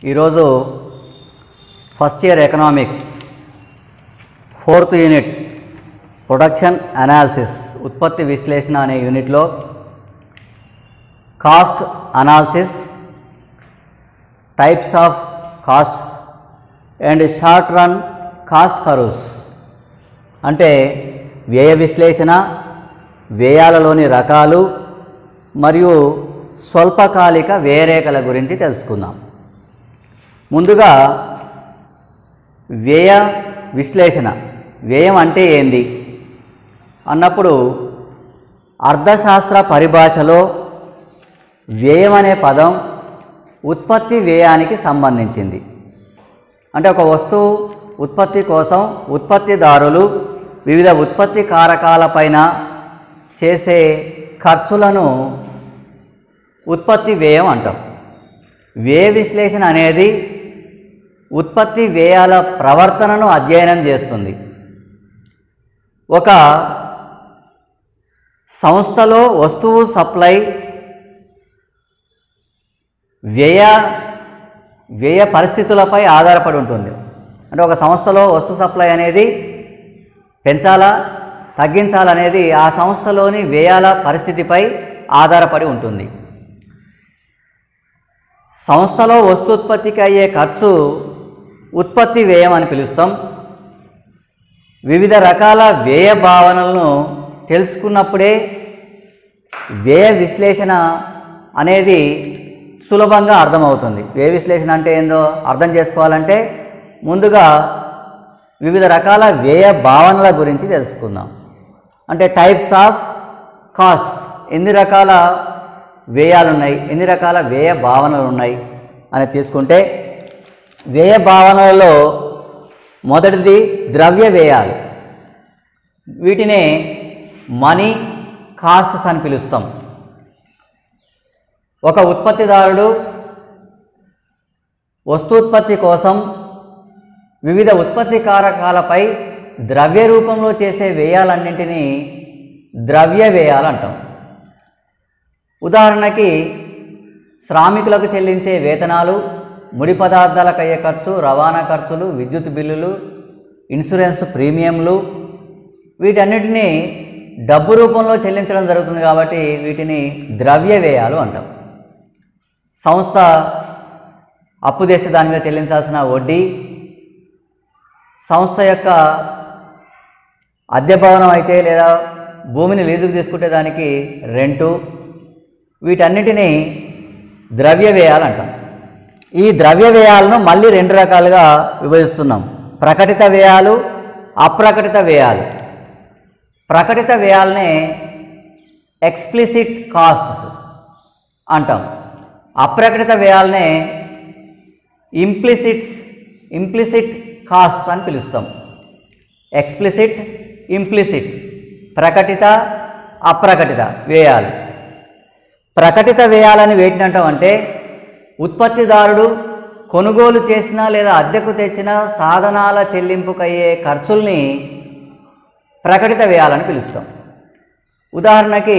ఈరోజు first year economics fourth unit production analysis ఉత్పత్తి విశ్లేషణ అనే యూనిట్లో cost analysis types of costs and short run cost curves అంటే వ్యయ విశ్లేషణ వ్యయాలలోని రకాలు మరియు స్వల్పకాలిక వ్యయరేఖల గురించి తెలుసుకుందాం ముందుగా వ్యయ విశ్లేషణ వ్యయం అంటే ఏంది అన్నప్పుడు అర్థశాస్త్ర పరిభాషలో వ్యయం అనే పదం ఉత్పత్తి వ్యయానికి సంబంధించింది అంటే ఒక వస్తువు ఉత్పత్తి కోసం ఉత్పత్తిదారులు వివిధ ఉత్పత్తి కారకాలపైన చేసే ఖర్చులను ఉత్పత్తి వ్యయం అంటాం వ్యయ విశ్లేషణ అనేది ఉత్పత్తి వ్యయాల ప్రవర్తనను అధ్యయనం చేస్తుంది ఒక సంస్థలో వస్తువు సప్లై వ్యయ వ్యయ పరిస్థితులపై ఆధారపడి ఉంటుంది అంటే ఒక సంస్థలో వస్తు సప్లై అనేది పెంచాలా తగ్గించాలనేది ఆ సంస్థలోని వ్యయాల పరిస్థితిపై ఆధారపడి ఉంటుంది సంస్థలో వస్తూత్పత్తికి అయ్యే ఖర్చు ఉత్పత్తి వ్యయం అని పిలుస్తాం వివిధ రకాల వ్యయ భావనలను తెలుసుకున్నప్పుడే వ్యయ విశ్లేషణ అనేది సులభంగా అర్థమవుతుంది వ్యయ విశ్లేషణ అంటే ఏందో అర్థం చేసుకోవాలంటే ముందుగా వివిధ రకాల వ్యయ భావనల గురించి తెలుసుకుందాం అంటే టైప్స్ ఆఫ్ కాస్ట్స్ ఎన్ని రకాల వ్యయాలు ఉన్నాయి ఎన్ని రకాల వ్యయ భావనలు ఉన్నాయి అని తీసుకుంటే వ్యయ భావనలలో మొదటిది ద్రవ్య వ్యయాలు వీటినే మనీ కాస్ట్స్ అని పిలుస్తాం ఒక ఉత్పత్తిదారుడు వస్తూత్పత్తి కోసం వివిధ ఉత్పత్తి కారకాలపై ద్రవ్య రూపంలో చేసే వ్యయాలన్నింటినీ ద్రవ్య వ్యయాలు అంటాం ఉదాహరణకి శ్రామికులకు చెల్లించే వేతనాలు ముడి పదార్థాలకు అయ్యే ఖర్చు రవాణా ఖర్చులు విద్యుత్ బిల్లులు ఇన్సూరెన్స్ ప్రీమియంలు వీటన్నిటినీ డబ్బు రూపంలో చెల్లించడం జరుగుతుంది కాబట్టి వీటిని ద్రవ్య వ్యయాలు అంటాం సంస్థ అప్పు చేస్తే దాని మీద చెల్లించాల్సిన వడ్డీ సంస్థ యొక్క అద్దె భవనం అయితే లేదా భూమిని లీజుకు తీసుకుంటే దానికి రెంటు వీటన్నిటినీ ద్రవ్య వ్యయాలు అంటాం ఈ ద్రవ్య వ్యయాలను మళ్ళీ రెండు రకాలుగా విభజిస్తున్నాం ప్రకటిత వ్యయాలు అప్రకటిత వ్యయాలు ప్రకటిత వ్యయాలనే ఎక్స్ప్లిసిట్ కాస్ట్స్ అంటాం అప్రకటిత వ్యయాలనే ఇంప్లిసిట్స్ ఇంప్లిసిట్ కాస్ట్స్ అని పిలుస్తాం ఎక్స్ప్లిసిట్ ఇంప్లిసిట్ ప్రకటిత అప్రకటిత వ్యయాలు ప్రకటిత వ్యయాలని వేటిని అంటామంటే ఉత్పత్తిదారుడు కొనుగోలు చేసిన లేదా అద్దెకు తెచ్చిన సాధనాల చెల్లింపుకయ్యే ఖర్చుల్ని ప్రకటిత వ్యయాలని పిలుస్తాం ఉదాహరణకి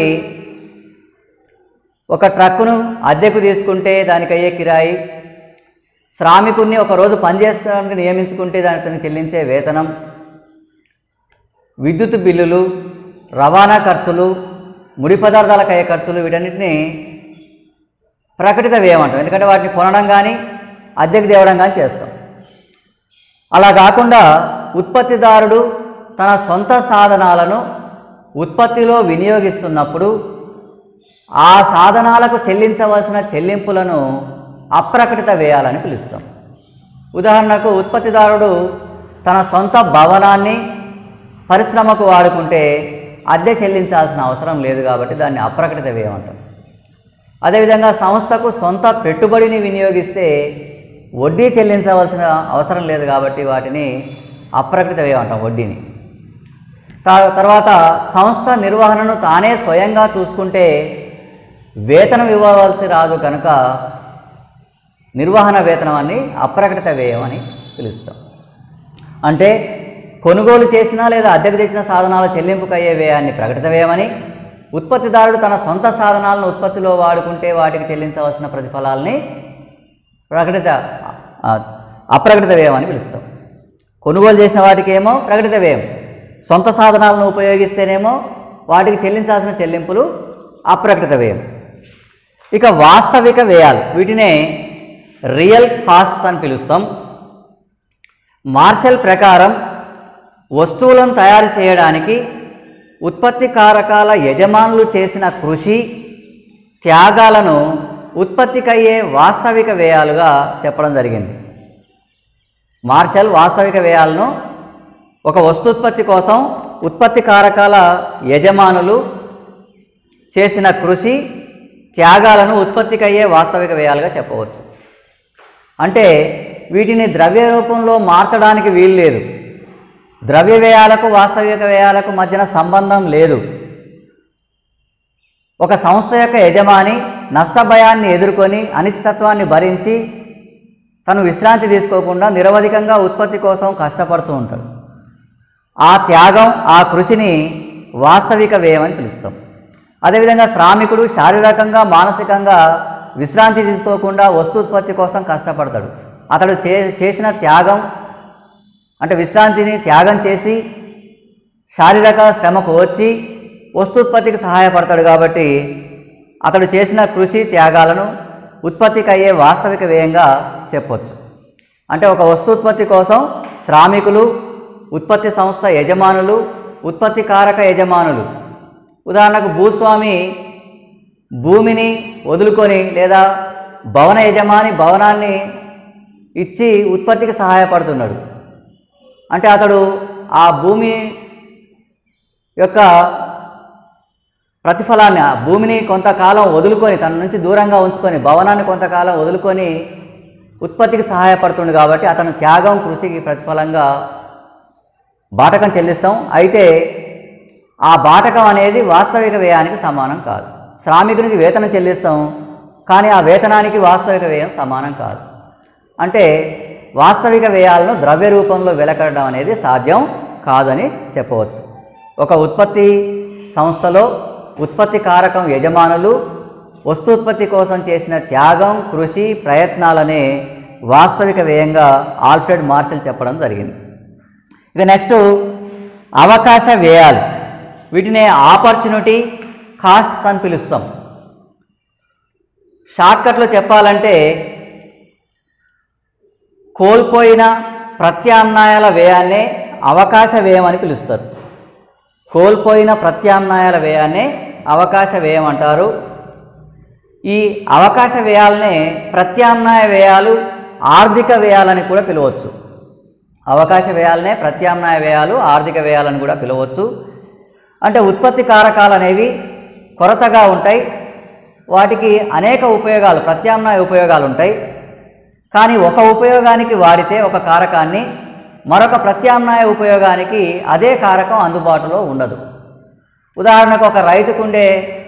ఒక ట్రక్కును అద్దెకు తీసుకుంటే దానికి అయ్యే కిరాయి శ్రామికుడిని ఒక రోజు పనిచేసుకోవడానికి నియమించుకుంటే దానికి చెల్లించే వేతనం విద్యుత్ బిల్లులు రవాణా ఖర్చులు ముడి పదార్థాలకు అయ్యే ఖర్చులు వీటన్నిటిని ప్రకటిత వ్యయం అంటాం ఎందుకంటే వాటిని కొనడం కానీ అద్దెకు తేవడం కానీ చేస్తాం అలా కాకుండా ఉత్పత్తిదారుడు తన సొంత సాధనాలను ఉత్పత్తిలో వినియోగిస్తున్నప్పుడు ఆ సాధనాలకు చెల్లించవలసిన చెల్లింపులను అప్రకటిత వ్యయాలని పిలుస్తాం ఉదాహరణకు ఉత్పత్తిదారుడు తన సొంత భవనాన్ని పరిశ్రమకు వాడుకుంటే అద్దె చెల్లించాల్సిన అవసరం లేదు కాబట్టి దాన్ని అప్రకటిత వ్యయం అంటాం అదేవిధంగా సంస్థకు సొంత పెట్టుబడిని వినియోగిస్తే వడ్డీ చెల్లించవలసిన అవసరం లేదు కాబట్టి వాటిని అప్రకృత వ్యయం అంటాం వడ్డీని తా- తర్వాత సంస్థ నిర్వహణను తానే స్వయంగా చూసుకుంటే వేతనం ఇవ్వవలసి రాదు కనుక నిర్వహణ వేతనం అని అప్రకటిత వ్యయం అని పిలుస్తాం అంటే కొనుగోలు చేసిన లేదా అద్దెకు తెచ్చిన సాధనాల చెల్లింపుకు అయ్యే వ్యయాన్ని ప్రకటిత వ్యయమని ఉత్పత్తిదారుడు తన సొంత సాధనాలను ఉత్పత్తిలో వాడుకుంటే వాటికి చెల్లించవలసిన ప్రతిఫలాల్ని ప్రకటిత ఆ, అప్రకటిత వ్యయం అని పిలుస్తాం కొనుగోలు చేసిన వాటికి ఏమో ప్రకటిత వ్యయం సొంత సాధనాలను ఉపయోగిస్తేనేమో వాటికి చెల్లించాల్సిన చెల్లింపులు అప్రకటిత వ్యయం ఇక వాస్తవిక వ్యయాలు వీటినే రియల్ కాస్ట్స్ అని పిలుస్తాం మార్షల్ ప్రకారం వస్తువులను తయారు చేయడానికి ఉత్పత్తి కారకాల యజమానులు చేసిన కృషి త్యాగాలను ఉత్పత్తికయ్యే వాస్తవిక వ్యయాలుగా చెప్పడం జరిగింది మార్షల్ వాస్తవిక వ్యయాలను ఒక వస్తుత్పత్తి కోసం ఉత్పత్తి కారకాల యజమానులు చేసిన కృషి త్యాగాలను ఉత్పత్తికయ్యే వాస్తవిక వ్యయాలుగా చెప్పవచ్చు అంటే వీటిని ద్రవ్య రూపంలో మార్చడానికి వీలు లేదు ద్రవ్య వ్యయాలకు వాస్తవిక వ్యయాలకు మధ్యన సంబంధం లేదు ఒక సంస్థ యొక్క యజమాని నష్టభయాన్ని ఎదుర్కొని అనిశ్చితత్వాన్ని భరించి తను విశ్రాంతి తీసుకోకుండా నిరవధికంగా ఉత్పత్తి కోసం కష్టపడుతూ ఉంటాడు ఆ త్యాగం ఆ కృషిని వాస్తవిక వ్యయం అని పిలుస్తాం అదేవిధంగా శ్రామికుడు శారీరకంగా మానసికంగా విశ్రాంతి తీసుకోకుండా వస్తూత్పత్తి కోసం కష్టపడతాడు అతడు తే- చేసిన త్యాగం అంటే విశ్రాంతిని త్యాగం చేసి శారీరక శ్రమకు వచ్చి వస్తూత్పత్తికి సహాయపడతాడు కాబట్టి అతడు చేసిన కృషి త్యాగాలను ఉత్పత్తికి అయ్యే వాస్తవిక వ్యయంగా చెప్పొచ్చు అంటే ఒక వస్తూత్పత్తి కోసం శ్రామికులు ఉత్పత్తి సంస్థ యజమానులు ఉత్పత్తి కారక యజమానులు ఉదాహరణకు భూస్వామి భూమిని వదులుకొని లేదా భవన యజమాని భవనాన్ని ఇచ్చి ఉత్పత్తికి సహాయపడుతున్నాడు అంటే అతడు ఆ భూమి యొక్క ప్రతిఫలాన్ని ఆ భూమిని కొంతకాలం వదులుకొని తన నుంచి దూరంగా ఉంచుకొని భవనాన్ని కొంతకాలం వదులుకొని ఉత్పత్తికి సహాయపడుతుంది కాబట్టి అతను త్యాగం కృషికి ప్రతిఫలంగా బాటకం చెల్లిస్తాం అయితే ఆ బాటకం అనేది వాస్తవిక వ్యయానికి సమానం కాదు శ్రామికునికి వేతనం చెల్లిస్తాం కానీ ఆ వేతనానికి వాస్తవిక వ్యయం సమానం కాదు అంటే వాస్తవిక వ్యయాలను ద్రవ్య రూపంలో వెలకడడం అనేది సాధ్యం కాదని చెప్పవచ్చు ఒక ఉత్పత్తి సంస్థలో ఉత్పత్తి కారకం యజమానులు వస్తూత్పత్తి కోసం చేసిన త్యాగం కృషి ప్రయత్నాలనే వాస్తవిక వ్యయంగా ఆల్ఫ్రెడ్ మార్షల్ చెప్పడం జరిగింది ఇక నెక్స్ట్ అవకాశ వ్యయాలు వీటినే ఆపర్చునిటీ కాస్ట్స్ అని పిలుస్తాం షార్ట్కట్లో చెప్పాలంటే కోల్పోయిన ప్రత్యామ్నాయాల వ్యయాన్నే అవకాశ వ్యయం అని పిలుస్తారు కోల్పోయిన ప్రత్యామ్నాయాల వ్యయాన్నే అవకాశ వ్యయం అంటారు ఈ అవకాశ వ్యయాలనే ప్రత్యామ్నాయ వ్యయాలు ఆర్థిక వ్యయాలని కూడా పిలవచ్చు అవకాశ వ్యయాలనే ప్రత్యామ్నాయ వ్యయాలు ఆర్థిక వ్యయాలని కూడా పిలవచ్చు అంటే ఉత్పత్తి కారకాలు అనేవి కొరతగా ఉంటాయి వాటికి అనేక ఉపయోగాలు ప్రత్యామ్నాయ ఉపయోగాలు ఉంటాయి కానీ ఒక ఉపయోగానికి వాడితే ఒక కారకాన్ని మరొక ప్రత్యామ్నాయ ఉపయోగానికి అదే కారకం అందుబాటులో ఉండదు ఉదాహరణకు ఒక రైతుకుండే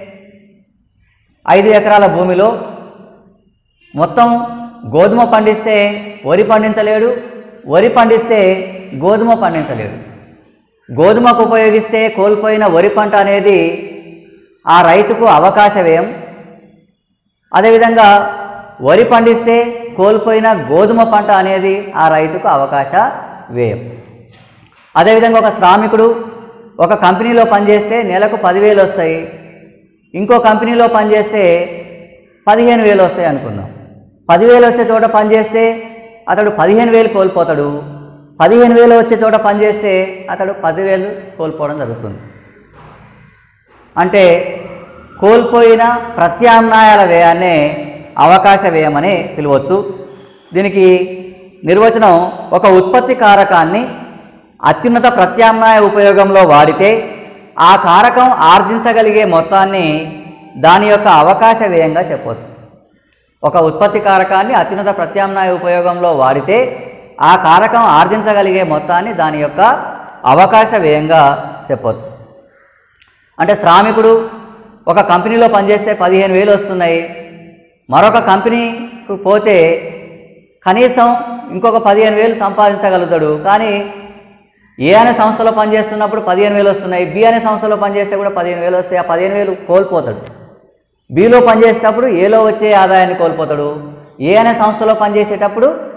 ఐదు ఎకరాల భూమిలో మొత్తం గోధుమ పండిస్తే వరి పండించలేడు వరి పండిస్తే గోధుమ పండించలేడు గోధుమకు ఉపయోగిస్తే కోల్పోయిన వరి పంట అనేది ఆ రైతుకు అవకాశ వ్యయం అదేవిధంగా వరి పండిస్తే కోల్పోయిన గోధుమ పంట అనేది ఆ రైతుకు అవకాశ వ్యయం అదేవిధంగా ఒక శ్రామికుడు ఒక కంపెనీలో పనిచేస్తే నెలకు పదివేలు వస్తాయి ఇంకో కంపెనీలో పనిచేస్తే పదిహేను వేలు వస్తాయి అనుకుందాం పదివేలు వచ్చే చోట పనిచేస్తే అతడు పదిహేను వేలు కోల్పోతాడు పదిహేను వేలు వచ్చే చోట పనిచేస్తే అతడు పదివేలు కోల్పోవడం జరుగుతుంది అంటే కోల్పోయిన ప్రత్యామ్నాయాల వ్యయాన్నే అవకాశ వ్యయం అని పిలవచ్చు దీనికి నిర్వచనం ఒక ఉత్పత్తి కారకాన్ని అత్యున్నత ప్రత్యామ్నాయ ఉపయోగంలో వాడితే ఆ కారకం ఆర్జించగలిగే మొత్తాన్ని దాని యొక్క అవకాశ వ్యయంగా చెప్పవచ్చు ఒక ఉత్పత్తి కారకాన్ని అత్యున్నత ప్రత్యామ్నాయ ఉపయోగంలో వాడితే ఆ కారకం ఆర్జించగలిగే మొత్తాన్ని దాని యొక్క అవకాశ వ్యయంగా చెప్పవచ్చు అంటే శ్రామికుడు ఒక కంపెనీలో పనిచేస్తే పదిహేను వేలు వస్తున్నాయి మరొక కంపెనీకి పోతే కనీసం ఇంకొక పదిహేను వేలు సంపాదించగలుగుతాడు కానీ ఏ అనే సంస్థలో పనిచేస్తున్నప్పుడు పదిహేను వేలు వస్తున్నాయి బి అనే సంస్థలో పనిచేస్తే కూడా పదిహేను వేలు వస్తాయి ఆ పదిహేను వేలు కోల్పోతాడు బిలో పనిచేసేటప్పుడు ఏలో వచ్చే ఆదాయాన్ని కోల్పోతాడు ఏ అనే సంస్థలో పనిచేసేటప్పుడు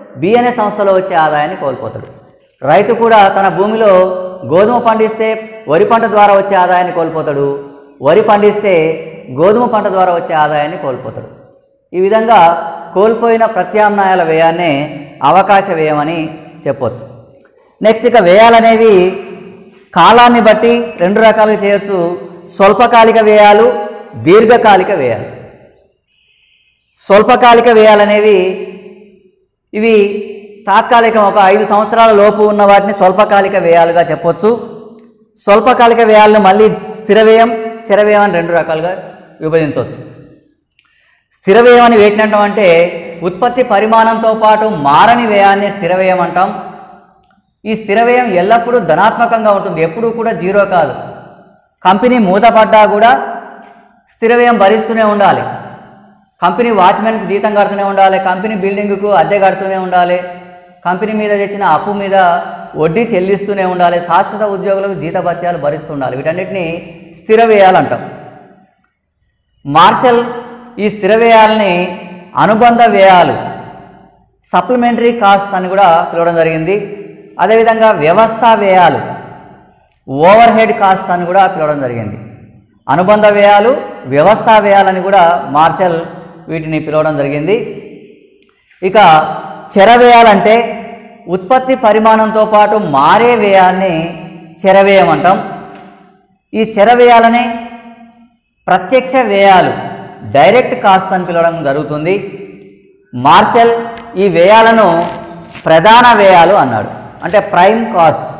బి అనే సంస్థలో వచ్చే ఆదాయాన్ని కోల్పోతాడు రైతు కూడా తన భూమిలో గోధుమ పండిస్తే వరి పంట ద్వారా వచ్చే ఆదాయాన్ని కోల్పోతాడు వరి పండిస్తే గోధుమ పంట ద్వారా వచ్చే ఆదాయాన్ని కోల్పోతాడు ఈ విధంగా కోల్పోయిన ప్రత్యామ్నాయాల వ్యయాన్నే అవకాశ వ్యయం అని చెప్పొచ్చు నెక్స్ట్ ఇక వ్యయాలనేవి కాలాన్ని బట్టి రెండు రకాలుగా చేయొచ్చు స్వల్పకాలిక వ్యయాలు దీర్ఘకాలిక వ్యయాలు స్వల్పకాలిక వ్యయాలనేవి ఇవి తాత్కాలికం ఒక ఐదు సంవత్సరాల లోపు ఉన్న వాటిని స్వల్పకాలిక వ్యయాలుగా చెప్పొచ్చు స్వల్పకాలిక వ్యయాలను మళ్ళీ స్థిర వ్యయం చిర వ్యయం అని రెండు రకాలుగా విభజించవచ్చు స్థిర వ్యయం అని వేటిని అంటాం అంటే ఉత్పత్తి పరిమాణంతో పాటు మారని వ్యయాన్ని స్థిర వ్యయం అంటాం ఈ స్థిర వ్యయం ఎల్లప్పుడూ ధనాత్మకంగా ఉంటుంది ఎప్పుడూ కూడా జీరో కాదు కంపెనీ మూతపడ్డా కూడా స్థిర వ్యయం భరిస్తూనే ఉండాలి కంపెనీ వాచ్మెన్కి జీతం కడుతూనే ఉండాలి కంపెనీ బిల్డింగ్కు అద్దె కడుతూనే ఉండాలి కంపెనీ మీద తెచ్చిన అప్పు మీద వడ్డీ చెల్లిస్తూనే ఉండాలి శాశ్వత ఉద్యోగులకు జీతభత్యాలు భరిస్తూ ఉండాలి వీటన్నిటిని స్థిర వ్యయాలు అంటాం మార్షల్ ఈ స్థిర వ్యయాలని అనుబంధ వ్యయాలు సప్లిమెంటరీ కాస్ట్స్ అని కూడా పిలవడం జరిగింది అదేవిధంగా వ్యవస్థా వ్యయాలు ఓవర్ హెడ్ కాస్ట్స్ అని కూడా పిలవడం జరిగింది అనుబంధ వ్యయాలు వ్యవస్థా వ్యయాలని కూడా మార్షల్ వీటిని పిలవడం జరిగింది ఇక చెర వ్యయాలంటే ఉత్పత్తి పరిమాణంతో పాటు మారే వ్యయాన్ని చెరవ్యయం అంటాం ఈ చెర వ్యయాలని ప్రత్యక్ష వ్యయాలు డైరెక్ట్ కాస్ట్ అని పిలవడం జరుగుతుంది మార్షల్ ఈ వ్యయాలను ప్రధాన వ్యయాలు అన్నాడు అంటే ప్రైమ్ కాస్ట్స్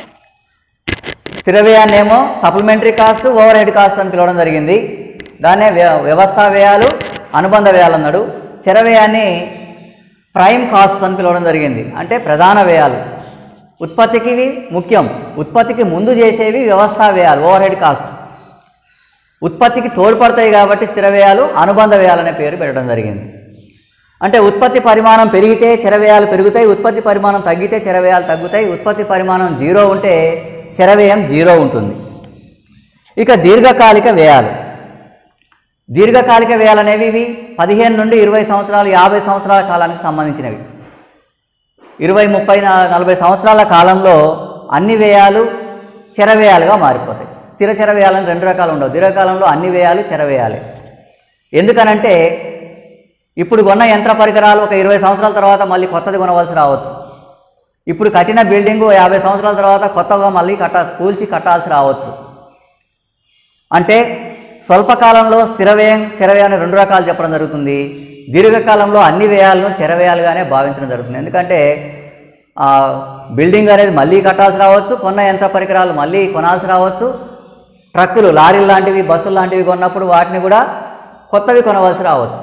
స్థిర వ్యయాన్నేమో supplementary cost overhead cost అని పిలవడం జరిగింది దాన్నే వ్య- వ్యవస్థా వ్యయాలు అనుబంధ వ్యయాలు అన్నాడు చెర వ్యయాన్ని ప్రైమ్ కాస్ట్ అని పిలవడం జరిగింది అంటే ప్రధాన వ్యయాలు ఉత్పత్తికి ఇవి ముఖ్యం ఉత్పత్తికి ముందు చేసేవి వ్యవస్థా వ్యయాలు ఓవర్ హెడ్ కాస్ట్స్ ఉత్పత్తికి తోడ్పడతాయి కాబట్టి స్థిర వ్యయాలు అనుబంధ వ్యయాలు అనే పేరు పెట్టడం జరిగింది అంటే ఉత్పత్తి పరిమాణం పెరిగితే చెర వ్యయాలు పెరుగుతాయి ఉత్పత్తి పరిమాణం తగ్గితే చెర వ్యయాలు తగ్గుతాయి ఉత్పత్తి పరిమాణం జీరో ఉంటే చెర వ్యయం జీరో ఉంటుంది ఇక దీర్ఘకాలిక వ్యయాలు దీర్ఘకాలిక వ్యయాలు అనేవి ఇవి పదిహేను నుండి ఇరవై సంవత్సరాలు యాభై సంవత్సరాల కాలానికి సంబంధించినవి ఇరవై ముప్పై నా- నలభై సంవత్సరాల కాలంలో అన్ని వ్యయాలు చెర వ్యయాలుగా మారిపోతాయి స్థిర చెర వ్యయాలని రెండు రకాలు ఉండవు దీర్ఘకాలంలో అన్ని వ్యయాలు చెర వ్యయాలే ఎందుకనంటే ఇప్పుడు కొన్న యంత్ర పరికరాలు ఒక ఇరవై సంవత్సరాల తర్వాత మళ్ళీ కొత్తది కొనవలసి రావచ్చు ఇప్పుడు కట్టిన బిల్డింగు యాభై సంవత్సరాల తర్వాత కొత్తగా మళ్ళీ కట్ట కూల్చి కట్టాల్సి రావచ్చు అంటే స్వల్పకాలంలో స్థిర వ్యయం చెర వ్యయాన్ని రెండు రకాలు చెప్పడం జరుగుతుంది దీర్ఘకాలంలో అన్ని వ్యయాలను చెర వ్యయాలుగానే భావించడం జరుగుతుంది ఎందుకంటే ఆ బిల్డింగ్ అనేది మళ్ళీ కట్టాల్సి రావచ్చు కొన్న యంత్ర పరికరాలు మళ్ళీ కొనాల్సి రావచ్చు ట్రక్కులు లారీలు లాంటివి బస్సులు లాంటివి కొన్నప్పుడు వాటిని కూడా కొత్తవి కొనవలసి రావచ్చు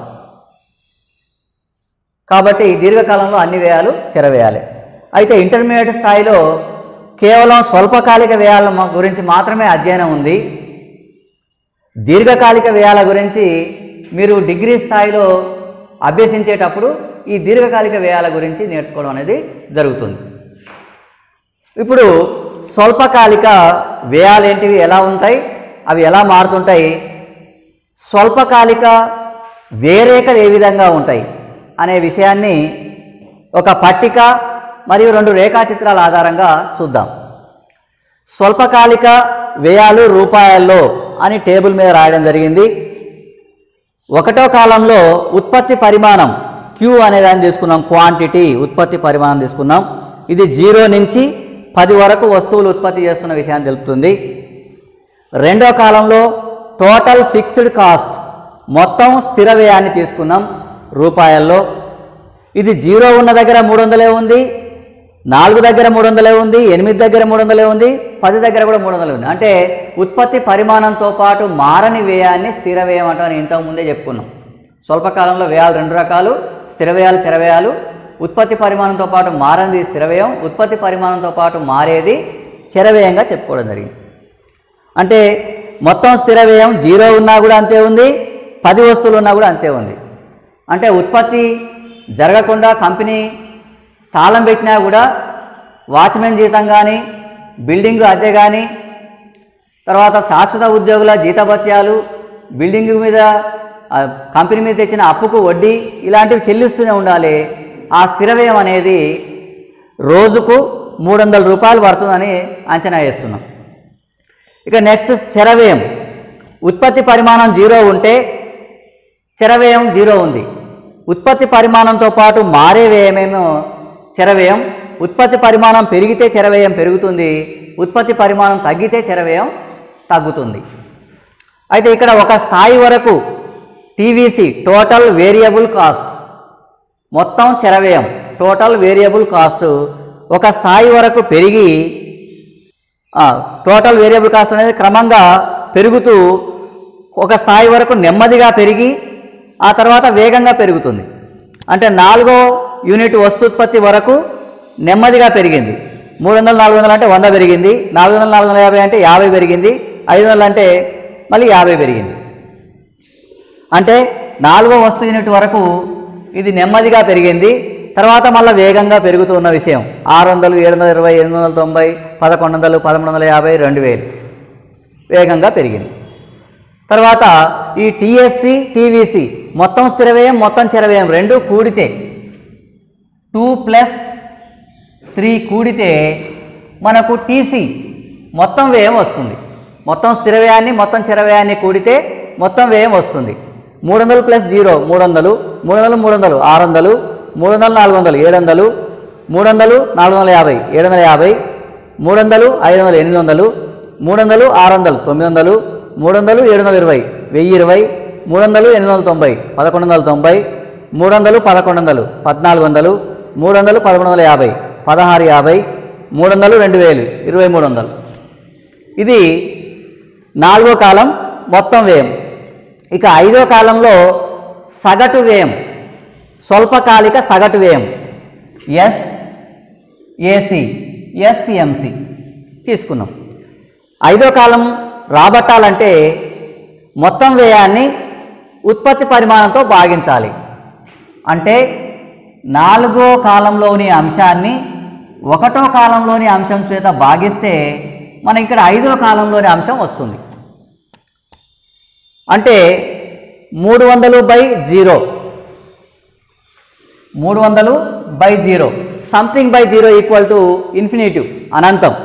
కాబట్టి దీర్ఘకాలంలో అన్ని వ్యయాలు చెరవేయాలి అయితే ఇంటర్మీడియట్ స్థాయిలో కేవలం స్వల్పకాలిక వ్యయాల మ- గురించి మాత్రమే అధ్యయనం ఉంది దీర్ఘకాలిక వ్యయాల గురించి మీరు డిగ్రీ స్థాయిలో అభ్యసించేటప్పుడు ఈ దీర్ఘకాలిక వ్యయాల గురించి నేర్చుకోవడం అనేది జరుగుతుంది ఇప్పుడు స్వల్పకాలిక వ్యయాలు ఏంటివి ఎలా ఉంటాయి అవి ఎలా మారుతుంటాయి స్వల్పకాలిక వేరేకలు ఏ విధంగా ఉంటాయి అనే విషయాన్ని ఒక పట్టిక మరియు రెండు రేఖాచిత్రాల ఆధారంగా చూద్దాం స్వల్పకాలిక వ్యయాలు రూపాయల్లో అని టేబుల్ మీద రాయడం జరిగింది ఒకటో కాలంలో ఉత్పత్తి పరిమాణం క్యూ అనే దాన్ని తీసుకున్నాం క్వాంటిటీ ఉత్పత్తి పరిమాణం తీసుకున్నాం ఇది జీరో నుంచి పది వరకు వస్తువులు ఉత్పత్తి చేస్తున్న విషయాన్ని తెలుపుతుంది రెండో కాలంలో టోటల్ ఫిక్స్డ్ కాస్ట్ మొత్తం స్థిర వ్యయాన్ని తీసుకున్నాం రూపాయల్లో ఇది జీరో ఉన్న దగ్గర మూడు వందలే ఉంది నాలుగు దగ్గర మూడు వందలే ఉంది ఎనిమిది దగ్గర మూడు వందలే ఉంది పది దగ్గర కూడా మూడు వందలే ఉంది అంటే ఉత్పత్తి పరిమాణంతో పాటు మారని వ్యయాన్ని స్థిర వ్యయం అంటామని ఇంతకు ముందే చెప్పుకున్నాం స్వల్పకాలంలో వ్యయాలు రెండు రకాలు స్థిర వ్యయాలు చెర వ్యయాలు ఉత్పత్తి పరిమాణంతో పాటు మారనిది స్థిర వ్యయం ఉత్పత్తి పరిమాణంతో పాటు మారేది చెర వ్యయంగా చెప్పుకోవడం జరిగింది అంటే మొత్తం స్థిర వ్యయం జీరో ఉన్నా కూడా అంతే ఉంది పది వస్తువులు ఉన్నా కూడా అంతే ఉంది అంటే ఉత్పత్తి జరగకుండా కంపెనీ తాళం పెట్టినా కూడా వాచ్మెన్ జీతం కానీ బిల్డింగ్ అద్దె కానీ తర్వాత శాశ్వత ఉద్యోగుల జీతభత్యాలు బిల్డింగ్ మీద ఆ, కంపెనీ మీద తెచ్చిన అప్పుకు వడ్డీ ఇలాంటివి చెల్లిస్తూనే ఉండాలి ఆ స్థిర వ్యయం అనేది రోజుకు మూడు వందల రూపాయలు పడుతుందని అంచనా వేస్తున్నాం ఇక నెక్స్ట్ చర వ్యయం ఉత్పత్తి పరిమాణం జీరో ఉంటే చర వ్యయం జీరో ఉంది ఉత్పత్తి పరిమాణంతో పాటు మారే వ్యయమేమో చర వ్యయం ఉత్పత్తి పరిమాణం పెరిగితే చర వ్యయం పెరుగుతుంది ఉత్పత్తి పరిమాణం తగ్గితే చర వ్యయం తగ్గుతుంది అయితే ఇక్కడ ఒక స్థాయి వరకు టీవీసీ టోటల్ వేరియబుల్ కాస్ట్ మొత్తం చర వ్యయం టోటల్ వేరియబుల్ కాస్ట్ ఒక స్థాయి వరకు పెరిగి ఆ, టోటల్ వేరియబుల్ కాస్ట్ అనేది క్రమంగా పెరుగుతూ ఒక స్థాయి వరకు నెమ్మదిగా పెరిగి ఆ తర్వాత వేగంగా పెరుగుతుంది అంటే నాలుగో యూనిట్ వస్తుత్పత్తి వరకు నెమ్మదిగా పెరిగింది మూడు వందలు నాలుగు వందలు అంటే వంద పెరిగింది నాలుగు వందలు నాలుగు వందల యాభై అంటే యాభై పెరిగింది ఐదు వందలు అంటే మళ్ళీ యాభై పెరిగింది అంటే నాలుగో వస్తు యూనిట్ వరకు ఇది నెమ్మదిగా పెరిగింది తర్వాత మళ్ళీ వేగంగా పెరుగుతూ ఉన్న విషయం ఆరు వందలు ఏడు వందల ఇరవై ఎనిమిది వందల తొంభై పదకొండు వందలు పదమూడు వందల యాభై రెండు వేలు వేగంగా పెరిగింది తర్వాత ఈ టీఎస్సి టీవీసీ మొత్తం స్థిర వ్యయం మొత్తం చర వ్యయం రెండు కూడితే టూ ప్లస్ త్రీ కూడితే మనకు టీసీ మొత్తం వ్యయం వస్తుంది మొత్తం స్థిర వ్యయాన్ని మొత్తం చర వ్యయాన్ని కూడితే మొత్తం వ్యయం వస్తుంది మూడు వందలు ప్లస్ జీరో మూడు వందలు మూడు వందలు మూడు వందలు ఆరు వందలు మూడు వందలు నాలుగు వందలు ఏడు వందలు మూడు వందలు నాలుగు వందల యాభై ఏడు వందల యాభై మూడు వందలు ఐదు వందలు ఎనిమిది వందలు మూడు వందలు ఆరు వందలు తొమ్మిది వందలు మూడు వందలు ఏడు వందల ఇరవై వెయ్యి ఇరవై మూడు వందలు ఎనిమిది వందల తొంభై పదకొండు వందల తొంభై మూడు వందలు పదకొండు వందలు పద్నాలుగు వందలు మూడు వందలు పదకొండు వందల యాభై పదహారు యాభై మూడు వందలు రెండు వేలు ఇరవై మూడు వందలు ఇది నాలుగో కాలం మొత్తం వ్యయం ఇక ఐదో కాలంలో సగటు వ్యయం స్వల్పకాలిక సగటు వ్యయం ఎస్ ఏసి ఎస్ఎంసి తీసుకున్నాం ఐదో కాలం రాబట్టాలంటే మొత్తం వ్యయాన్ని ఉత్పత్తి పరిమాణంతో భాగించాలి అంటే నాలుగో కాలంలోని అంశాన్ని ఒకటో కాలంలోని అంశం చేత భాగిస్తే మన ఇక్కడ ఐదో కాలంలోని అంశం వస్తుంది అంటే మూడు వందలు బై జీరో మూడు వందలు by zero something by zero equal to infinitive అనంతం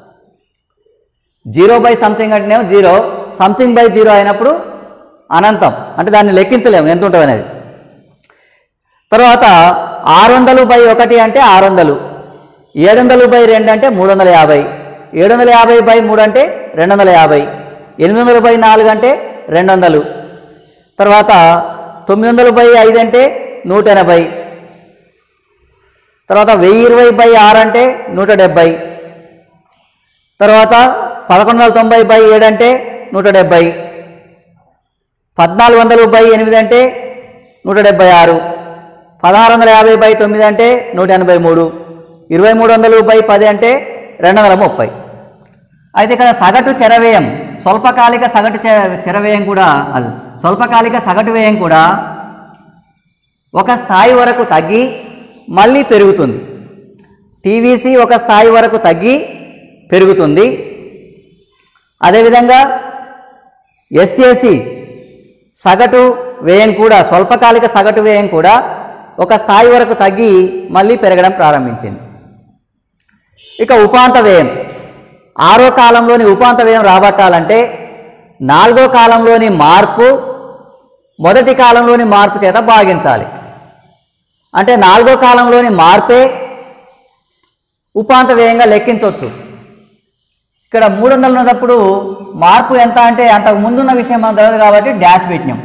జీరో బై సంథింగ్ అంటేనేమో జీరో సంథింగ్ బై జీరో అయినప్పుడు అనంతం అంటే దాన్ని లెక్కించలేము ఎంత ఉంటుంది అనేది తర్వాత ఆరు వందలు బై ఒకటి అంటే ఆరు వందలు ఏడు వందలు బై రెండు అంటే మూడు వందల యాభై ఏడు వందల యాభై బై మూడు అంటే రెండు వందల యాభై ఎనిమిది వందలు బై నాలుగు అంటే రెండు వందలు తర్వాత తొమ్మిది వందలు బై ఐదు అంటే నూట ఎనభై తర్వాత వెయ్యి ఇరవై బై ఆరు అంటే నూట డెబ్భై తర్వాత పదకొండు వందల తొంభై బై ఏడు అంటే నూట డెబ్భై పద్నాలుగు వందలు బై ఎనిమిది అంటే నూట డెబ్భై ఆరు పదహారు వందల యాభై బై తొమ్మిది అంటే నూట ఎనభై మూడు ఇరవై మూడు వందలు బై పది అంటే రెండు వందల ముప్పై అయితే ఇక్కడ సగటు చెరవ్యయం స్వల్పకాలిక సగటు చె- చెరవ్యయం కూడా అది స్వల్పకాలిక సగటు వ్యయం కూడా ఒక స్థాయి వరకు తగ్గి మళ్ళీ పెరుగుతుంది టీవీసీ ఒక స్థాయి వరకు తగ్గి పెరుగుతుంది అదేవిధంగా ఎస్ఏసి సగటు వ్యయం కూడా స్వల్పకాలిక సగటు వ్యయం కూడా ఒక స్థాయి వరకు తగ్గి మళ్ళీ పెరగడం ప్రారంభించింది ఇక ఉపాంత వ్యయం ఆరో కాలంలోని ఉపాంత వ్యయం రాబట్టాలంటే నాలుగో కాలంలోని మార్పు మొదటి కాలంలోని మార్పు చేత భాగించాలి అంటే నాలుగో కాలంలోని మార్పే ఉపాంత వ్యయంగా లెక్కించవచ్చు ఇక్కడ మూడు వందలు ఉన్నప్పుడు మార్పు ఎంత అంటే అంతకు ముందున్న విషయం మనకు తెలియదు కాబట్టి డాష్ పెట్టినాం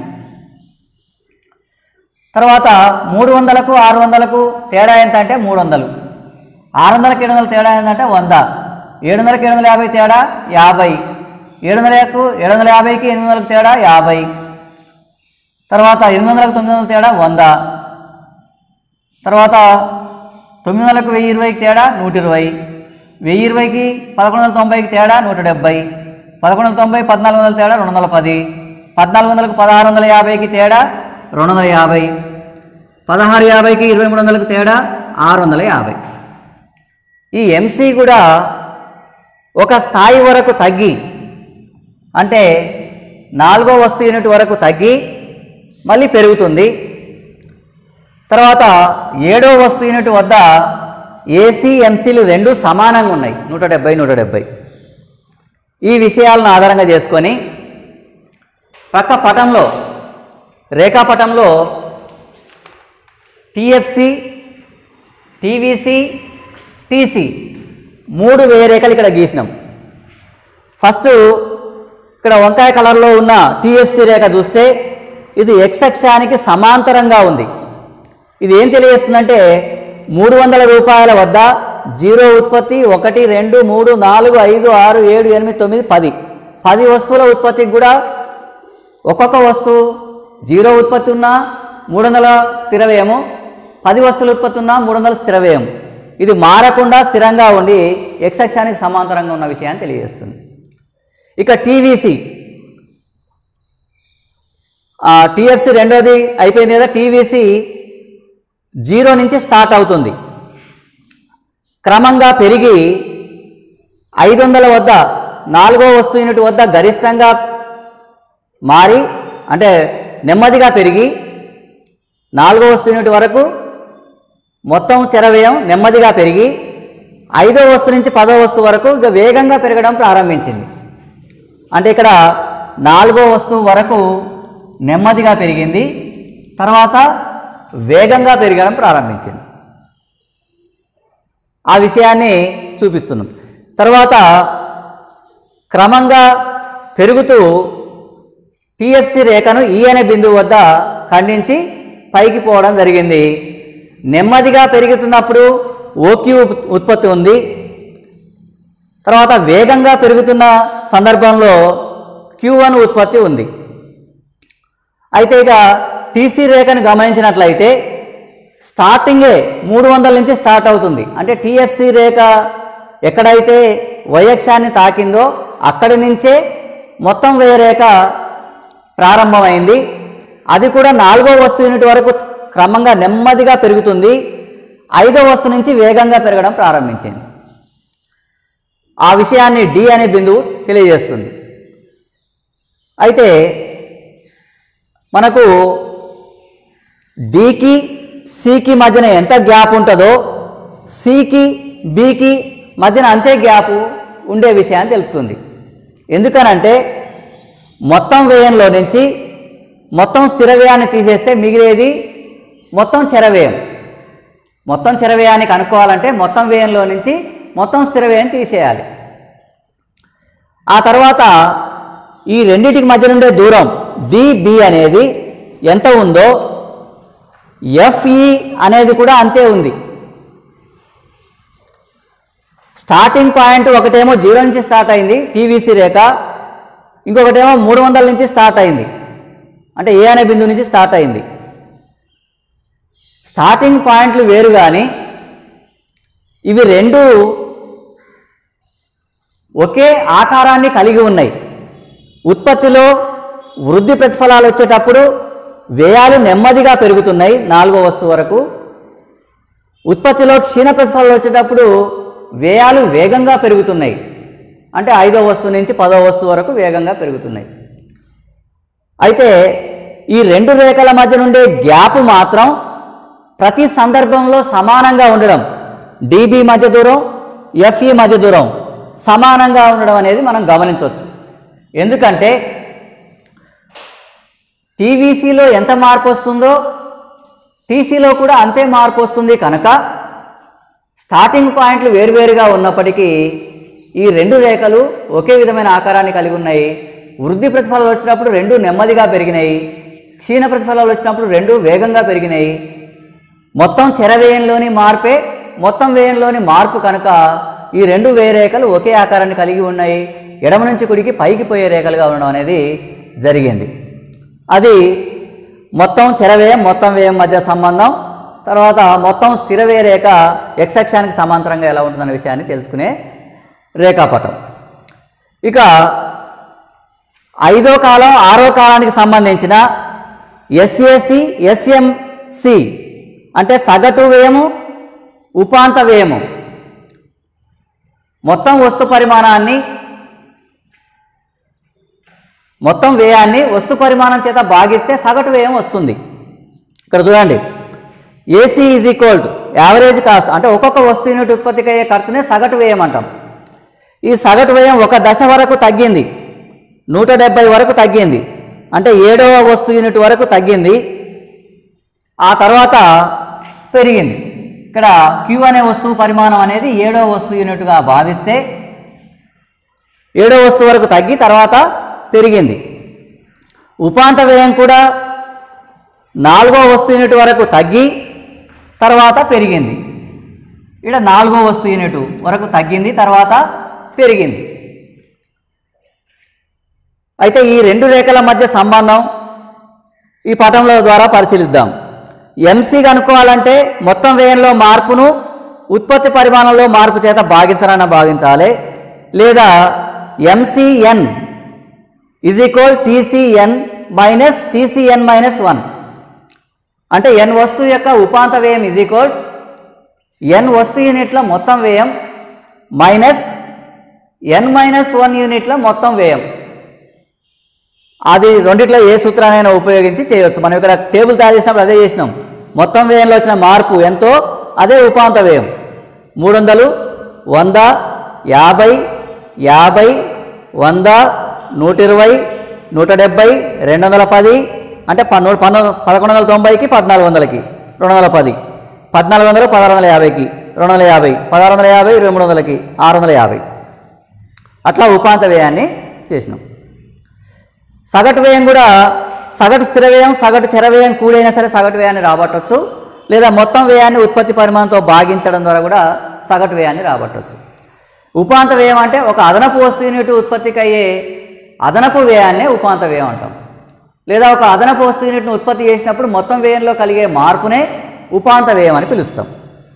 తర్వాత మూడు వందలకు ఆరు వందలకు తేడా ఎంత అంటే మూడు వందలు ఆరు వందలకు ఏడు వందలు తేడా ఏంటంటే వంద ఏడు వందలకు ఏడు వందల యాభై తేడా యాభై ఏడు వందలకు ఏడు వందల యాభైకి ఎనిమిది వందలకు తేడా యాభై తర్వాత ఎనిమిది వందలకు తొమ్మిది వందలకు తేడా వంద తర్వాత తొమ్మిది వందలకు వెయ్యి ఇరవైకి తేడా నూట ఇరవై వెయ్యి ఇరవైకి పదకొండు వందల తొంభైకి తేడా నూట డెబ్బై పదకొండు వందల తొంభై పద్నాలుగు వందల తేడా రెండు వందల పది పద్నాలుగు వందలకు పదహారు వందల యాభైకి తేడా రెండు వందల యాభై పదహారు యాభైకి ఇరవై మూడు వందలకు తేడా ఆరు వందల యాభై ఈ ఎంసీ కూడా ఒక స్థాయి వరకు తగ్గి అంటే నాలుగో వస్తు యూనిట్ వరకు తగ్గి మళ్ళీ పెరుగుతుంది తర్వాత ఏడో వస్తు యూనిట్ వద్ద ఏసీ ఎంసీలు రెండు సమానంగా ఉన్నాయి నూట డెబ్బై నూట డెబ్బై ఈ విషయాలను ఆధారంగా చేసుకొని పక్క పటంలో రేఖాపటంలో టిఎఫ్సి టీవీసీ టీసీ మూడు వేరేకలు ఇక్కడ గీసినాం ఫస్ట్ ఇక్కడ వంకాయ కలర్లో ఉన్న టిఎఫ్సి రేఖ చూస్తే ఇది ఎక్స్ అక్షానికి సమాంతరంగా ఉంది ఇది ఏం తెలియజేస్తుందంటే మూడు వందల రూపాయల వద్ద జీరో ఉత్పత్తి ఒకటి రెండు మూడు నాలుగు ఐదు ఆరు ఏడు ఎనిమిది తొమ్మిది పది పది వస్తువుల ఉత్పత్తికి కూడా ఒక్కొక్క వస్తువు జీరో ఉత్పత్తి ఉన్నా మూడు వందల స్థిర వ్యయము పది వస్తువుల ఉత్పత్తి ఉన్నా మూడు వందల స్థిర వ్యయం ఇది మారకుండా స్థిరంగా ఉండి ఎక్స్ అక్షానికి సమాంతరంగా ఉన్న విషయాన్ని తెలియజేస్తుంది ఇక టీవీసీ టీఎఫ్సి రెండోది అయిపోయింది కదా టీవీసీ జీరో నుంచి స్టార్ట్ అవుతుంది క్రమంగా పెరిగి ఐదు వందల వద్ద నాలుగో వస్తు యూనిట్ వద్ద గరిష్టంగా మారి అంటే నెమ్మదిగా పెరిగి నాలుగో వస్తు యూనిట్ వరకు మొత్తం చెరవ్యయం నెమ్మదిగా పెరిగి ఐదో వస్తు నుంచి పదో వస్తువు వరకు ఇక వేగంగా పెరగడం ప్రారంభించింది అంటే ఇక్కడ నాలుగో వస్తువు వరకు నెమ్మదిగా పెరిగింది తర్వాత వేగంగా పెరగడం ప్రారంభించింది ఆ విషయాన్ని చూపిస్తున్నాం తర్వాత క్రమంగా పెరుగుతూ టిఎఫ్సి రేఖను ఈ అనే బిందువు వద్ద ఖండించి పైకి పోవడం జరిగింది నెమ్మదిగా పెరుగుతున్నప్పుడు ఓక్యూ ఉత్- ఉత్పత్తి ఉంది తర్వాత వేగంగా పెరుగుతున్న సందర్భంలో క్యూ వన్ ఉత్పత్తి ఉంది అయితే ఇక టీసీ రేఖను గమనించినట్లయితే స్టార్టింగే మూడు వందల నుంచి స్టార్ట్ అవుతుంది అంటే టీఎఫ్సి రేఖ ఎక్కడైతే వైయక్షాన్ని తాకిందో అక్కడి నుంచే మొత్తం వ్యయ రేఖ ప్రారంభమైంది అది కూడా నాలుగో వస్తు యూనిట్ వరకు క్రమంగా నెమ్మదిగా పెరుగుతుంది ఐదో వస్తు నుంచి వేగంగా పెరగడం ప్రారంభించింది ఆ విషయాన్ని డి అనే బిందువు తెలియజేస్తుంది అయితే మనకు డికి సికి మధ్యన ఎంత గ్యాప్ ఉంటుందో సికి బికి మధ్యన అంతే గ్యాప్ ఉండే విషయాన్ని తెలుపుతుంది ఎందుకనంటే మొత్తం వ్యయంలో నుంచి మొత్తం స్థిర వ్యయాన్ని తీసేస్తే మిగిలేది మొత్తం చెర వ్యయం మొత్తం చెర వ్యయాన్ని కనుక్కోవాలంటే మొత్తం వ్యయంలో నుంచి మొత్తం స్థిర వ్యయం తీసేయాలి ఆ తర్వాత ఈ రెండింటికి మధ్య ఉండే దూరం డిబి అనేది ఎంత ఉందో ఎఫ్ఈ అనేది కూడా అంతే ఉంది స్టార్టింగ్ పాయింట్ ఒకటేమో జీరో నుంచి స్టార్ట్ అయింది టీవీసీ రేఖ ఇంకొకటేమో మూడు వందల నుంచి స్టార్ట్ అయింది అంటే ఏ అనే బిందువు నుంచి స్టార్ట్ అయింది స్టార్టింగ్ పాయింట్లు వేరు కానీ ఇవి రెండు ఒకే ఆకారాన్ని కలిగి ఉన్నాయి ఉత్పత్తిలో వృద్ధి ప్రతిఫలాలు వచ్చేటప్పుడు వ్యయాలు నెమ్మదిగా పెరుగుతున్నాయి నాలుగో వస్తువు వరకు ఉత్పత్తిలో క్షీణ ప్రతిఫలాలు వచ్చేటప్పుడు వ్యయాలు వేగంగా పెరుగుతున్నాయి అంటే ఐదో వస్తువు నుంచి పదో వస్తువు వరకు వేగంగా పెరుగుతున్నాయి అయితే ఈ రెండు రేఖల మధ్య నుండే గ్యాప్ మాత్రం ప్రతి సందర్భంలో సమానంగా ఉండడం డిబి మధ్య దూరం ఎఫ్ఈ మధ్య దూరం సమానంగా ఉండడం అనేది మనం గమనించవచ్చు ఎందుకంటే టీవీసీలో ఎంత మార్పు వస్తుందో టీసీలో కూడా అంతే మార్పు వస్తుంది కనుక స్టార్టింగ్ పాయింట్లు వేరువేరుగా ఉన్నప్పటికీ ఈ రెండు రేఖలు ఒకే విధమైన ఆకారాన్ని కలిగి ఉన్నాయి వృద్ధి ప్రతిఫలాలు వచ్చినప్పుడు రెండు నెమ్మదిగా పెరిగినాయి క్షీణ ప్రతిఫలాలు వచ్చినప్పుడు రెండు వేగంగా పెరిగినాయి మొత్తం చెర వ్యయంలోని మార్పే మొత్తం వ్యయంలోని మార్పు కనుక ఈ రెండు వ్యయ రేఖలు ఒకే ఆకారాన్ని కలిగి ఉన్నాయి ఎడమ నుంచి కుడికి పైకి పోయే రేఖలుగా ఉండడం అనేది జరిగింది అది మొత్తం చెర వ్యయం మొత్తం వ్యయం మధ్య సంబంధం తర్వాత మొత్తం స్థిర వ్యయ రేఖ ఎక్స్ అక్షానికి సమాంతరంగా ఎలా ఉంటుందనే విషయాన్ని తెలుసుకునే రేఖాపటం ఇక ఐదో కాలం ఆరో కాలానికి సంబంధించిన ఎస్ఏసి ఎస్ఎంసి అంటే సగటు వ్యయము ఉపాంత వ్యయము మొత్తం వస్తు పరిమాణాన్ని మొత్తం వ్యయాన్ని వస్తు పరిమాణం చేత భాగిస్తే సగటు వ్యయం వస్తుంది ఇక్కడ చూడండి AC is equal to average cost అంటే ఒక్కొక్క వస్తు యూనిట్ ఉత్పత్తికి అయ్యే ఖర్చునే సగటు వ్యయం అంటాం ఈ సగటు వ్యయం ఒక దశ వరకు తగ్గింది నూట డెబ్బై వరకు తగ్గింది అంటే ఏడవ వస్తు యూనిట్ వరకు తగ్గింది ఆ తర్వాత పెరిగింది ఇక్కడ క్యూ అనే వస్తువు పరిమాణం అనేది ఏడవ వస్తువు యూనిట్గా భావిస్తే ఏడో వస్తువు వరకు తగ్గి తర్వాత పెరిగింది ఉపాంత వ్యయం కూడా నాలుగో వస్తు యూనిట్ వరకు తగ్గి తర్వాత పెరిగింది ఇక్కడ నాలుగో వస్తు యూనిట్ వరకు తగ్గింది తర్వాత పెరిగింది అయితే ఈ రెండు రేఖల మధ్య సంబంధం ఈ పటంలో ద్వారా పరిశీలిద్దాం ఎంసీ కనుక్కోవాలంటే మొత్తం వ్యయంలో మార్పును ఉత్పత్తి పరిమాణంలో మార్పు చేత భాగించాలన్న భావించాలి లేదా MCN is equal TCN minus TCN minus one అంటే ఎన్ వస్తువు యొక్క ఉపాంత వ్యయం ఈజ్ ఈక్వల్ ఎన్ వస్తు యూనిట్ల మొత్తం వ్యయం మైనస్ ఎన్ మైనస్ వన్ యూనిట్ల మొత్తం వ్యయం అది రెండిట్లో ఏ సూత్రానైనా ఉపయోగించి చేయవచ్చు మనం ఇక్కడ టేబుల్ తయారు చేసినప్పుడు అదే చేసినాం మొత్తం వ్యయంలో వచ్చిన మార్పు ఎంతో అదే ఉపాంత వ్యయం మూడు వందలు వంద యాభై యాభై వంద నూట ఇరవై నూట డెబ్బై రెండు వందల పది అంటే పన్నెండు పన్నెండు పదకొండు వందల తొంభైకి పద్నాలుగు వందలకి రెండు వందల పది పద్నాలుగు వందలు పదహారు వందల యాభైకి రెండు వందల యాభై పదహారు వందల యాభై ఇరవై మూడు వందలకి ఆరు వందల యాభై అట్లా ఉపాంత వ్యయాన్ని చేసినాం సగటు వ్యయం కూడా సగటు స్థిర వ్యయం సగటు చర వ్యయం కూడైనా సరే సగటు వ్యయాన్ని రాబట్టవచ్చు లేదా మొత్తం వ్యయాన్ని ఉత్పత్తి పరిమాణంతో భాగించడం ద్వారా కూడా సగటు వ్యయాన్ని రాబట్టవచ్చు ఉపాంత వ్యయం అంటే ఒక అదనపు వస్తు యూనిట్ ఉత్పత్తికి అయ్యే అదనపు వ్యయాన్నే ఉపాంత వ్యయం అంటాం లేదా ఒక అదనపు వస్తు యూనిట్ను ఉత్పత్తి చేసినప్పుడు మొత్తం వ్యయంలో కలిగే మార్పునే ఉపాంత వ్యయం అని పిలుస్తాం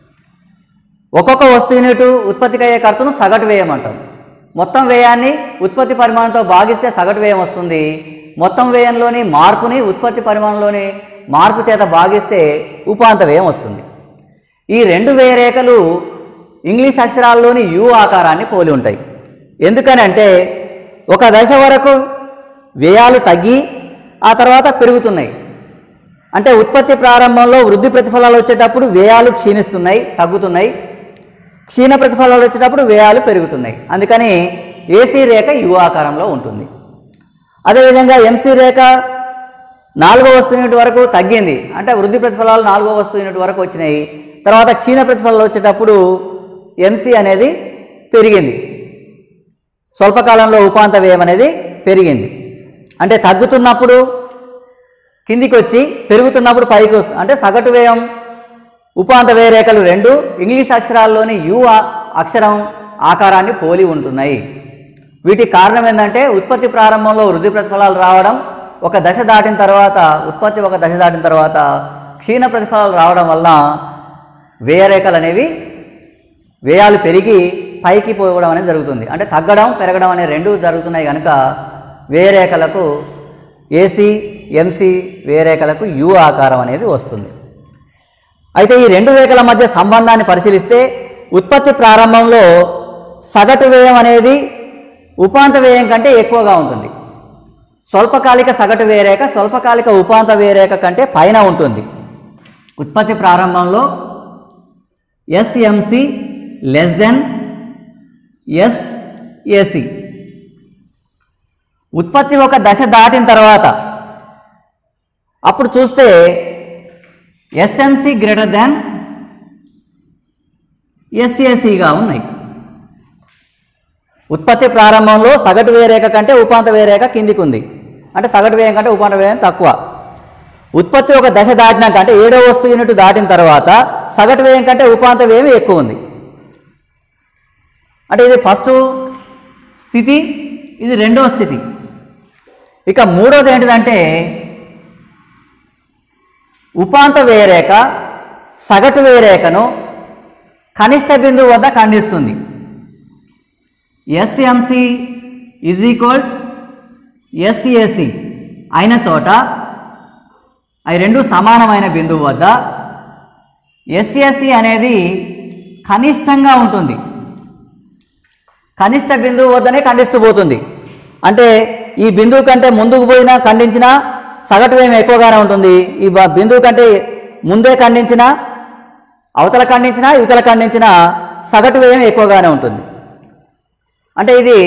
ఒక్కొక్క వస్తు యూనిట్ ఉత్పత్తికి అయ్యే ఖర్చును సగటు వ్యయం అంటాం మొత్తం వ్యయాన్ని ఉత్పత్తి పరిమాణంతో భాగిస్తే సగటు వ్యయం వస్తుంది మొత్తం వ్యయంలోని మార్పుని ఉత్పత్తి పరిమాణంలోని మార్పు చేత భాగిస్తే ఉపాంత వ్యయం వస్తుంది ఈ రెండు వ్యయ రేఖలు ఇంగ్లీష్ అక్షరాల్లోని యు ఆకారాన్ని పోలి ఉంటాయి ఎందుకనంటే ఒక దశ వరకు వ్యయాలు తగ్గి ఆ తర్వాత పెరుగుతున్నాయి అంటే ఉత్పత్తి ప్రారంభంలో వృద్ధి ప్రతిఫలాలు వచ్చేటప్పుడు వ్యయాలు క్షీణిస్తున్నాయి తగ్గుతున్నాయి క్షీణ ప్రతిఫలాలు వచ్చేటప్పుడు వ్యయాలు పెరుగుతున్నాయి అందుకని ఏసీ రేఖ యు ఆకారంలో ఉంటుంది అదేవిధంగా ఎంసీ రేఖ నాలుగో వస్తు యూనిట్ వరకు తగ్గింది అంటే వృద్ధి ప్రతిఫలాలు నాలుగో వస్తు యూనిట్ వరకు వచ్చినాయి తర్వాత క్షీణ ప్రతిఫలాలు వచ్చేటప్పుడు ఎంసీ అనేది పెరిగింది స్వల్పకాలంలో ఉపాంత వ్యయం అనేది పెరిగింది అంటే తగ్గుతున్నప్పుడు కిందికి వచ్చి పెరుగుతున్నప్పుడు పైకి వస్తుంది అంటే సగటు వ్యయం ఉపాంత వ్యయ రేఖలు రెండు ఇంగ్లీష్ అక్షరాల్లోని యు ఆ- అక్షరం ఆకారాన్ని పోలి ఉంటున్నాయి వీటికి కారణం ఏంటంటే ఉత్పత్తి ప్రారంభంలో వృద్ధి ప్రతిఫలాలు రావడం ఒక దశ దాటిన తర్వాత ఉత్పత్తి ఒక దశ దాటిన తర్వాత క్షీణ ప్రతిఫలాలు రావడం వలన వ్యయరేఖలు అనేవి వ్యయాలు పెరిగి పైకి పోవడం అనేది జరుగుతుంది అంటే తగ్గడం పెరగడం అనే రెండు జరుగుతున్నాయి కనుక వ్యయరేఖలకు ఏసీ ఎంసీ వ్యయరేఖలకు యు ఆకారం అనేది వస్తుంది అయితే ఈ రెండు రేఖల మధ్య సంబంధాన్ని పరిశీలిస్తే ఉత్పత్తి ప్రారంభంలో సగటు వ్యయం అనేది ఉపాంత వ్యయం కంటే ఎక్కువగా ఉంటుంది స్వల్పకాలిక సగటు వ్యయరేఖ స్వల్పకాలిక ఉపాంత వ్యయరేఖ కంటే పైన ఉంటుంది ఉత్పత్తి ప్రారంభంలో ఎస్ఎంసి లెస్ దెన్ ఎస్ఏసి ఉత్పత్తి ఒక దశ దాటిన తర్వాత అప్పుడు చూస్తే ఎస్ఎంసి గ్రేటర్ దాన్ ఎస్ఏసిగా ఉన్నాయి ఉత్పత్తి ప్రారంభంలో సగటు వ్యయరేఖ కంటే ఉపాంత వ్యయరేఖ కిందికి ఉంది అంటే సగటు వ్యయం కంటే ఉపాంత వ్యయం తక్కువ ఉత్పత్తి ఒక దశ దాటినాక అంటే ఏడో వస్తు యూనిట్ దాటిన తర్వాత సగటు వ్యయం కంటే ఉపాంత వ్యయం ఎక్కువ ఉంది అంటే ఇది ఫస్ట్ స్థితి ఇది రెండవ స్థితి ఇక మూడోది ఏంటిదంటే ఉపాంత వ్యయరేఖ సగటు వ్యయరేఖను కనిష్ట బిందువు వద్ద ఖండిస్తుంది ఎస్ఎంసి ఈజ్ ఈక్వల్ ఎస్సిఎసి అయిన చోట అవి రెండు సమానమైన బిందువు వద్ద ఎస్ఎస్సి అనేది కనిష్టంగా ఉంటుంది కనిష్ట బిందువు వద్దనే ఖండిస్తూ పోతుంది అంటే ఈ బిందువు కంటే ముందుకు పోయినా ఖండించినా సగటు వ్యయం ఎక్కువగానే ఉంటుంది ఈ బ- బిందువు కంటే ముందే ఖండించినా అవతల ఖండించినా యువతల ఖండించినా సగటు వ్యయం ఎక్కువగానే ఉంటుంది అంటే ఇది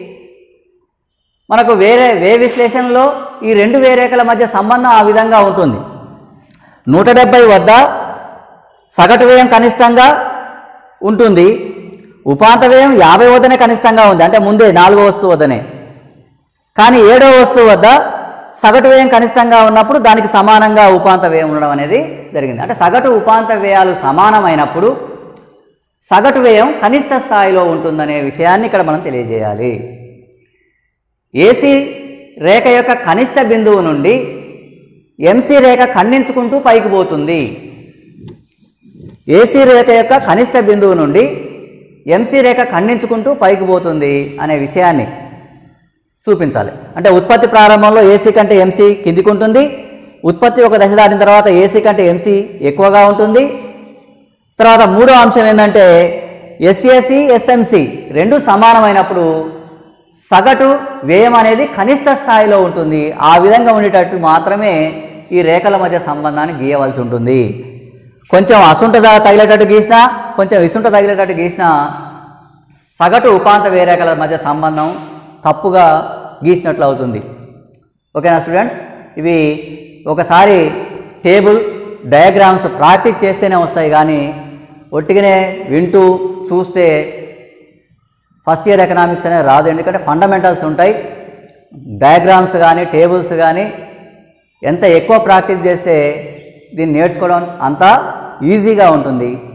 మనకు వేరే వే విశ్లేషణలో ఈ రెండు వేరేకల మధ్య సంబంధం ఆ విధంగా ఉంటుంది నూట డెబ్బై వద్ద సగటు వ్యయం కనిష్టంగా ఉంటుంది ఉపాంత వ్యయం యాభై వద్దనే కనిష్టంగా ఉంది అంటే ముందే నాలుగో వస్తువు వద్దనే కానీ ఏడో వస్తువు వద్ద సగటు వ్యయం కనిష్టంగా ఉన్నప్పుడు దానికి సమానంగా ఉపాంత వ్యయం ఉండడం అనేది జరిగింది అంటే సగటు ఉపాంత వ్యయాలు సమానమైనప్పుడు సగటు వ్యయం కనిష్ట స్థాయిలో ఉంటుందనే విషయాన్ని ఇక్కడ మనం తెలియజేయాలి ఏసీ రేఖ యొక్క కనిష్ట బిందువు నుండి ఎంసీ రేఖ ఖండించుకుంటూ పైకి పోతుంది ఏసీ రేఖ యొక్క కనిష్ట బిందువు నుండి ఎంసీ రేఖ ఖండించుకుంటూ పైకి పోతుంది అనే విషయాన్ని చూపించాలి అంటే ఉత్పత్తి ప్రారంభంలో ఏసీ కంటే ఎంసీ కిందికి ఉంటుంది ఉత్పత్తి ఒక దశ దాటిన తర్వాత ఏసీ కంటే ఎంసీ ఎక్కువగా ఉంటుంది తర్వాత మూడో అంశం ఏంటంటే ఎస్ఎస్సి ఎస్ఎంసి రెండు సమానమైనప్పుడు సగటు వ్యయం అనేది కనిష్ట స్థాయిలో ఉంటుంది ఆ విధంగా ఉండేటట్టు మాత్రమే ఈ రేఖల మధ్య సంబంధాన్ని గీయవలసి ఉంటుంది కొంచెం అసుంట త- తగిలేటట్టు గీసినా కొంచెం ఇసుంట తగిలేటట్టు గీసినా సగటు ఉపాంత వేరేకల మధ్య సంబంధం తప్పుగా గీసినట్లు అవుతుంది ఓకేనా స్టూడెంట్స్ ఇవి ఒకసారి టేబుల్ డయాగ్రామ్స్ ప్రాక్టీస్ చేస్తేనే వస్తాయి కానీ ఒట్టిగానే వింటూ చూస్తే ఫస్ట్ ఇయర్ ఎకనామిక్స్ అనేది రాదు ఎందుకంటే ఫండమెంటల్స్ ఉంటాయి డయాగ్రామ్స్ కానీ టేబుల్స్ కానీ ఎంత ఎక్కువ ప్రాక్టీస్ చేస్తే దీన్ని నేర్చుకోవడం అంత ఈజీగా ఉంటుంది